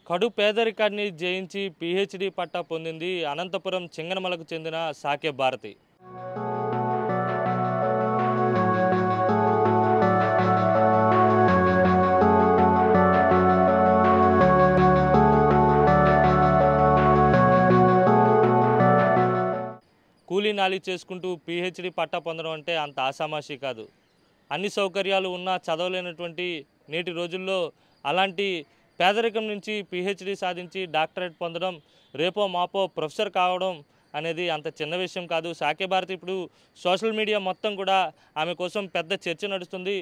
కడు పేదరికాన్ని జయించి పిహెచ్డి పట్టా పొందింది అనంతపురం చింగనమలకు చెందిన సాకే భారతి కూలీ నాలి చేసుకుంటూ పిహెచ్డి పట్టా పొందడం అంటే అంత ఆసామాషి కాదు అన్ని సౌకర్యాలు ఉన్నా చదవలేనటువంటి నేటి రోజుల్లో అలాంటి పేదరికం నుంచి పిహెచ్డి సాధించి డాక్టరేట్ పొందడం రేపో మాపో ప్రొఫెసర్ కావడం అనేది అంత చిన్న విషయం కాదు సాకే భారతి ఇప్పుడు సోషల్ మీడియా మొత్తం కూడా ఆమె కోసం పెద్ద చర్చ నడుస్తుంది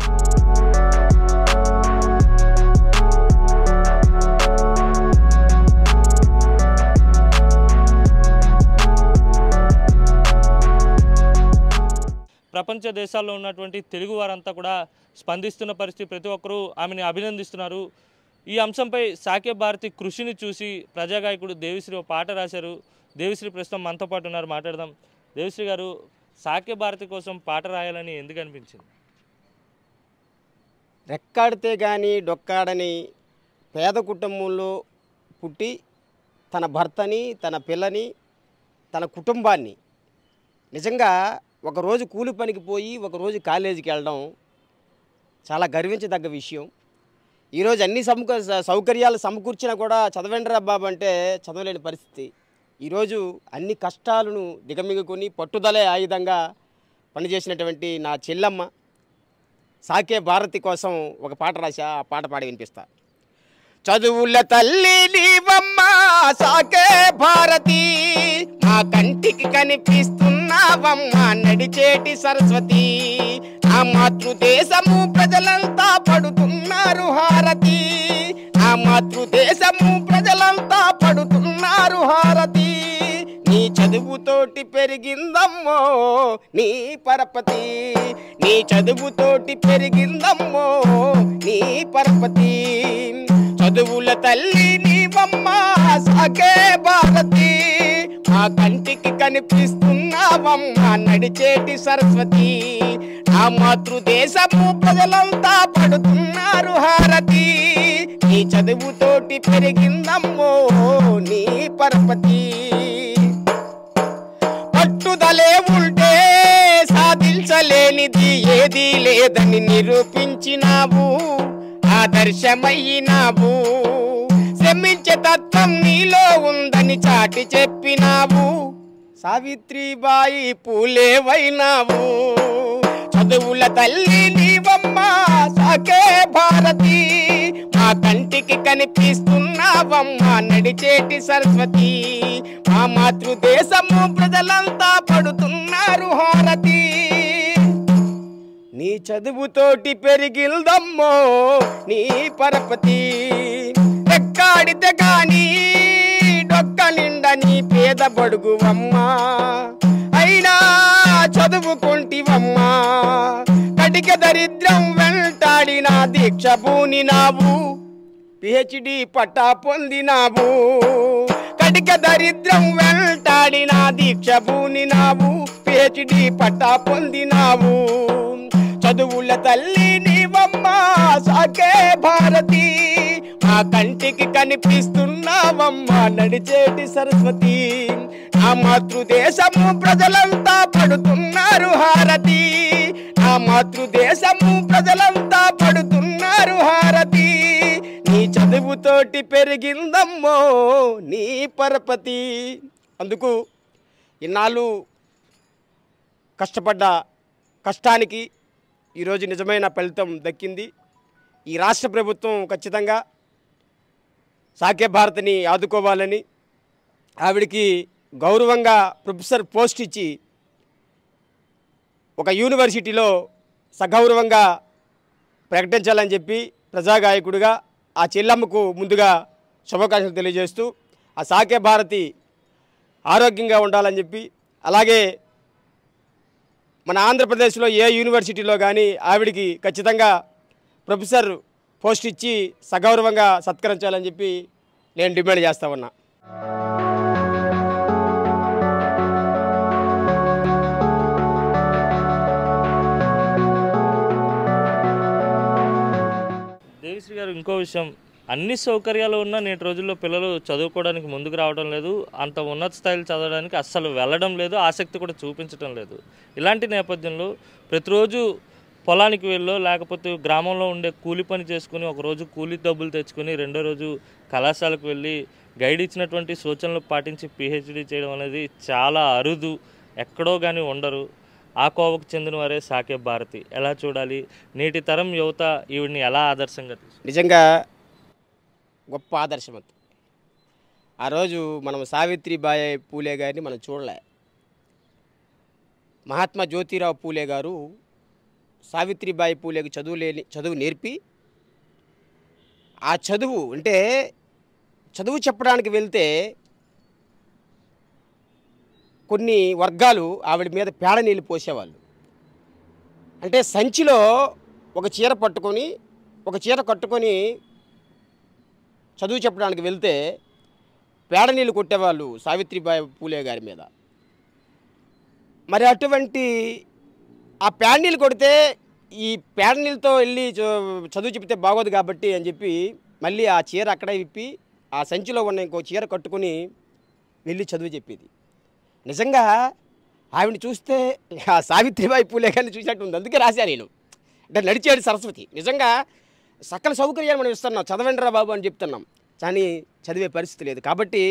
ప్రపంచ దేశాల్లో ఉన్నటువంటి తెలుగు వారంతా కూడా స్పందిస్తున్న పరిస్థితి ప్రతి ఒక్కరూ ఆమెని అభినందిస్తున్నారు ఈ అంశంపై సాకే భారతి కృషిని చూసి ప్రజాగాయకుడు దేవిశ్రీ ఒక పాట రాశారు దేవిశ్రీ ప్రస్తుతం మనతో పాటు ఉన్నారు మాట్లాడదాం దేవిశ్రీ గారు సాకే భారతి కోసం పాట రాయాలని ఎందుకు అనిపించింది రెక్కాడితే కానీ డొక్కాడని పేద కుటుంబంలో పుట్టి తన భర్తని తన పిల్లని తన కుటుంబాన్ని నిజంగా ఒకరోజు కూలి పనికి పోయి ఒకరోజు కాలేజీకి వెళ్ళడం చాలా గర్వించదగ్గ విషయం ఈరోజు అన్ని సముక సౌకర్యాలు సమకూర్చినా కూడా చదవండిరా బాబు అంటే చదవలేని పరిస్థితి ఈరోజు అన్ని కష్టాలను దిగమిగుకొని పట్టుదలే ఆయుధంగా పనిచేసినటువంటి నా చెల్లమ్మ సాకే భారతి కోసం ఒక పాట రాశా ఆ పాట పాడి వినిపిస్తా చదువుల తల్లి నీవమ్మ సాకే భారతి మా కంటికి కనిపిస్తున్నావమ్మ నడిచేటి సరస్వతి ఆ మాతృదేశము ప్రజలంతా పడుతున్నారు హారతి ఆ మాతృదేశము ప్రజలంతా పడుతున్నారు హారతి నీ చదువుతోటి పెరిగిందమ్మో నీ పరపతి నీ చదువుతోటి పెరిగిందమ్మో నీ పరపతి చదువుల తల్లి నీవమ్మ సాకే భారతి మా కంటికి కనిపిస్తున్నావమ్మ నడిచేటి సరస్వతి ఆ మాతృదేశము ప్రజలంతా పడుతున్నారు హారతి నీ చదువుతోటి పెరిగిందమ్మో నీ పరపతి పట్టుదలే ఉంటే సాధించలేనిది ఏదీ లేదని నిరూపించినావు ఆదర్శమయ్యినావు శ్రమించే తత్వం నీలో ఉందని చాటి చెప్పినావు సావిత్రిబాయి పూలేవైనావు చదువుల తల్లి నీవమ్మ సాకే భారతి మా కంటికి కనిపిస్తున్నావమ్మ నడిచేటి సరస్వతి మా మాతృదేశము ప్రజలంతా పడుతున్నారు హారతి నీ చదువుతోటి పెరిగిల్దమ్మో నీ పరపతి ఎక్కాడితే కానీ డొక్క నిండా నీ పేద బడుగువమ్మా అయినా చదువుకుంటివమ్మా కటిక దరిద్రం వెంటాడిన దీక్ష పూనినావు పిహెచ్డి పట్టా పొందినావు కటిక దరిద్రం వెంటాడిన దీక్ష పూనినావు పిహెచ్డి పట్టా పొందినావు చదువుల తల్లి నీవమ్మ సాకే భారతి మా కంటికి కనిపిస్తున్నావమ్మ నడిచేటి సరస్వతి నా మాతృదేశము ప్రజలంతా పడుతున్నారు హారతి నా మాతృదేశము ప్రజలంతా పడుతున్నారు హారతి నీ చదువుతోటి పెరిగిందమ్మో నీ పరపతి అందుకు ఇన్నాళ్ళు కష్టపడ్డ కష్టానికి ఈరోజు నిజమైన ఫలితం దక్కింది ఈ రాష్ట్ర ప్రభుత్వం ఖచ్చితంగా సాకే భారతిని ఆదుకోవాలని ఆవిడికి గౌరవంగా ప్రొఫెసర్ పోస్ట్ ఇచ్చి ఒక యూనివర్సిటీలో సగౌరవంగా ప్రకటించాలని చెప్పి ప్రజాగాయకుడిగా ఆ చెల్లమ్మకు ముందుగా శుభాకాంక్షలు తెలియజేస్తూ ఆ సాకే భారతి ఆరోగ్యంగా ఉండాలని చెప్పి అలాగే మన ఆంధ్రప్రదేశ్లో ఏ యూనివర్సిటీలో కానీ ఆవిడికి ఖచ్చితంగా ప్రొఫెసర్ పోస్ట్ ఇచ్చి సగౌరవంగా సత్కరించాలని చెప్పి నేను డిమాండ్ చేస్తా ఉన్నా దేవిశ్రీ గారు ఇంకో విషయం అన్ని సౌకర్యాలు ఉన్న నేటి రోజుల్లో పిల్లలు చదువుకోవడానికి ముందుకు రావడం లేదు అంత ఉన్నత స్థాయిలో చదవడానికి అస్సలు వెళ్ళడం లేదు ఆసక్తి కూడా చూపించడం లేదు ఇలాంటి నేపథ్యంలో ప్రతిరోజు పొలానికి వెళ్ళో లేకపోతే గ్రామంలో ఉండే కూలి పని చేసుకుని ఒక రోజు కూలి డబ్బులు తెచ్చుకొని రెండో రోజు కళాశాలకు వెళ్ళి గైడ్ ఇచ్చినటువంటి సూచనలు పాటించి పిహెచ్డి చేయడం అనేది చాలా అరుదు ఎక్కడో కానీ ఉండరు ఆ కోవకు చెందిన వారే సాకే భారతి ఎలా చూడాలి నేటి తరం యువత ఈవిడ్ని ఎలా ఆదర్శంగా తీసుకుంటారు నిజంగా గొప్ప ఆదర్శవంతం ఆ రోజు మనం సావిత్రిబాయి పూలే గారిని మనం చూడలే మహాత్మా జ్యోతిరావు పూలే గారు సావిత్రిబాయి పూలేకి చదువు లేని చదువు నేర్పి ఆ చదువు అంటే చదువు చెప్పడానికి వెళ్తే కొన్ని వర్గాలు ఆవిడ మీద పేడ నీళ్ళు పోసేవాళ్ళు అంటే సంచిలో ఒక చీర పట్టుకొని ఒక చీర కట్టుకొని చదువు చెప్పడానికి వెళ్తే పేడ నీళ్ళు కొట్టేవాళ్ళు సావిత్రిబాయి పూలే గారి మీద మరి అటువంటి ఆ పేడ నీళ్ళు కొడితే ఈ పేడ నీళ్ళతో వెళ్ళి చ- చదువు చెప్తే బాగోదు కాబట్టి అని చెప్పి మళ్ళీ ఆ చీర అక్కడే విప్పి ఆ సంచిలో ఉన్న ఇంకో చీర కట్టుకొని వెళ్ళి చదువు చెప్పేది నిజంగా ఆవిడని చూస్తే ఆ సావిత్రిబాయి పూలే గారిని చూసినట్టు ఉంది అందుకే రాశా నేను అంటే నడిచేది సరస్వతి నిజంగా సకల సౌకర్యాలు మనం ఇస్తున్నాం చదవండి రా బాబు అని చెప్తున్నాం కానీ చదివే పరిస్థితి లేదు కాబట్టి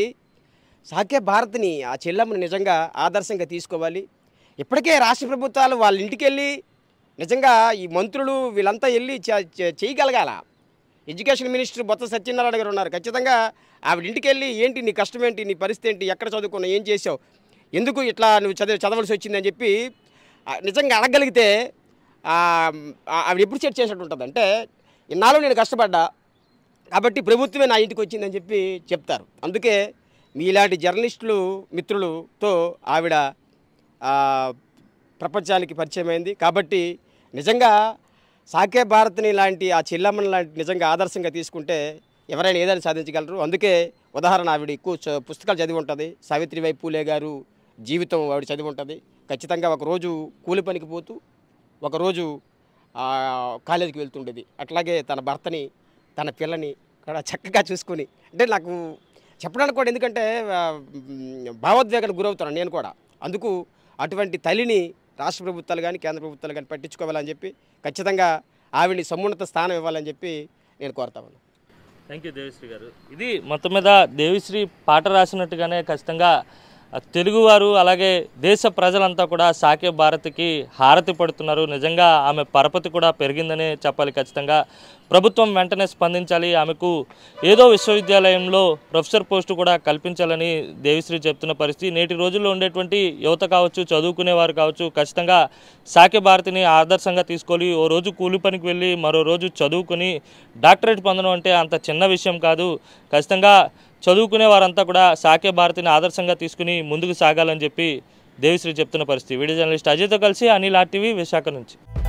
సాకే భారత్ని ఆ చెల్లమ్మని నిజంగా ఆదర్శంగా తీసుకోవాలి ఇప్పటికే రాష్ట్ర ప్రభుత్వాలు వాళ్ళ ఇంటికి వెళ్ళి నిజంగా ఈ మంత్రులు వీళ్ళంతా వెళ్ళి చే- చే- చేయగలగాల ఎడ్యుకేషన్ మినిస్టర్ బొత్స సత్యనారాయణ గారు ఉన్నారు ఖచ్చితంగా ఆవిడ ఇంటికి వెళ్ళి ఏంటి నీ కష్టం ఏంటి నీ పరిస్థితి ఏంటి ఎక్కడ చదువుకున్నావు ఏం చేసావు ఎందుకు ఇట్లా నువ్వు చదివి చదవలసి వచ్చిందని చెప్పి ఆ, నిజంగా అడగగలిగితే ఆ, ఆ- ఆవిడ ఎప్పుడు సెట్ చేసినట్టు ఉంటుంది అంటే ఇన్నాళ్ళు నేను కష్టపడ్డా కాబట్టి ప్రభుత్వమే నా ఇంటికి వచ్చిందని చెప్పి చెప్తారు అందుకే మీలాంటి జర్నలిస్టులు మిత్రులతో ఆవిడ ఆ, ప్రపంచానికి పరిచయం అయింది కాబట్టి నిజంగా సాకే భారత్ని లాంటి ఆ చెల్లమ్మని లాంటి నిజంగా ఆదర్శంగా తీసుకుంటే ఎవరైనా ఏదైనా సాధించగలరు అందుకే ఉదాహరణ ఆవిడ ఎక్కువ చ- పుస్తకాలు చదివి ఉంటుంది సావిత్రిబాయి పూలే గారు జీవితం ఆవిడ చదివి ఉంటుంది ఖచ్చితంగా ఒకరోజు కూలి పనికి పోతూ ఒకరోజు ఆ, కాలేజీకి వెళ్తుండేది అట్లాగే తన భర్తని తన పిల్లని కూడా చక్కగా చూసుకొని అంటే నాకు చెప్పడానికి కూడా ఎందుకంటే ఆ, మ్, భావోద్వేగానికి గురవుతున్నాను నేను కూడా అందుకు అటువంటి తల్లిని రాష్ట్ర ప్రభుత్వాలు కానీ కేంద్ర ప్రభుత్వాలు కానీ పట్టించుకోవాలని చెప్పి ఖచ్చితంగా ఆవిడని సమున్నత స్థానం ఇవ్వాలని చెప్పి నేను కోరుతా ఉన్నాను థ్యాంక్ యూ దేవిశ్రీ గారు ఇది మొత్తం మీద దేవిశ్రీ పాట రాసినట్టుగానే ఖచ్చితంగా ఆ, తెలుగువారు అలాగే దేశ ప్రజలంతా కూడా సాకే భారతికి హారతి పడుతున్నారు నిజంగా ఆమె పరపతి కూడా పెరిగిందనే చెప్పాలి ఖచ్చితంగా ప్రభుత్వం వెంటనే స్పందించాలి ఆమెకు ఏదో విశ్వవిద్యాలయంలో ప్రొఫెసర్ పోస్టు కూడా కల్పించాలని దేవిశ్రీ చెప్తున్న పరిస్థితి నేటి రోజుల్లో ఉండేటువంటి యువత కావచ్చు చదువుకునేవారు కావచ్చు ఖచ్చితంగా సాకే భారతిని ఆదర్శంగా తీసుకొని ఓ రోజు కూలి పనికి వెళ్ళి మరో రోజు చదువుకుని డాక్టరేట్ పొందడం అంటే అంత చిన్న విషయం కాదు ఖచ్చితంగా చదువుకునే వారంతా కూడా సాకే భారతిని ఆదర్శంగా తీసుకుని ముందుకు సాగాలని చెప్పి దేవిశ్రీ చెప్తున్న పరిస్థితి వీడియో జర్నలిస్ట్ అజయ్తో కలిసి అనిల్ ఆర్టీవీ విశాఖ నుంచి